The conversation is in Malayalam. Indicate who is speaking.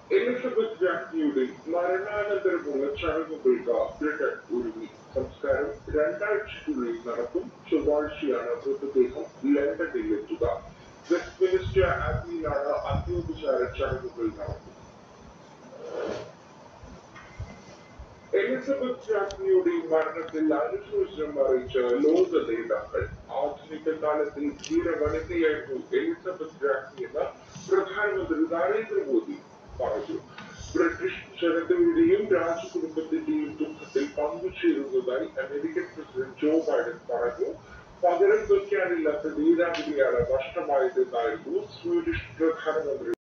Speaker 1: എലിസബത്ത് രാജ്ഞിയുടെ മരണാനന്തരമുള്ള ചടങ്ങുകൾക്ക് ബ്രിട്ടൻ ഒരുങ്ങി സംസ്കാരം രണ്ടാഴ്ചയ്ക്കുള്ളിൽ നടക്കും ചൊവ്വാഴ്ചയാണ് മൃതദേഹം ലണ്ടനിൽ എത്തുക വെസ്റ്റ് മിനിസ്റ്റർ ആബ്നിയിലാണ് അന്ത്യോപചാര ചടങ്ങുകൾ നടക്കുന്നത് എലിസബത്ത് രാജ്ഞിയുടെ മരണത്തിൽ അനുശോചനം അറിയിച്ച ലോക നേതാക്കൾ ആധുനിക കാലത്തിൽ ധീരവനിതയായിരുന്നു എലിസബത്ത് രാജ്ഞി എന്ന് പ്രധാനമന്ത്രി നരേന്ദ്രമോദി പറഞ്ഞു ബ്രിട്ടീഷ് ജനതയുടെയും രാജകുടുംബത്തിന്റെയും ദുഃഖത്തിൽ പങ്കുചേരുന്നതായി അമേരിക്കൻ പ്രസിഡന്റ് ജോ ബൈഡൻ പറഞ്ഞു പകരം വയ്ക്കാനില്ലാത്ത നേതാവിനെയാണ് നഷ്ടമായതെന്നായിരുന്നു സ്വീഡിഷ് പ്രധാനമന്ത്രി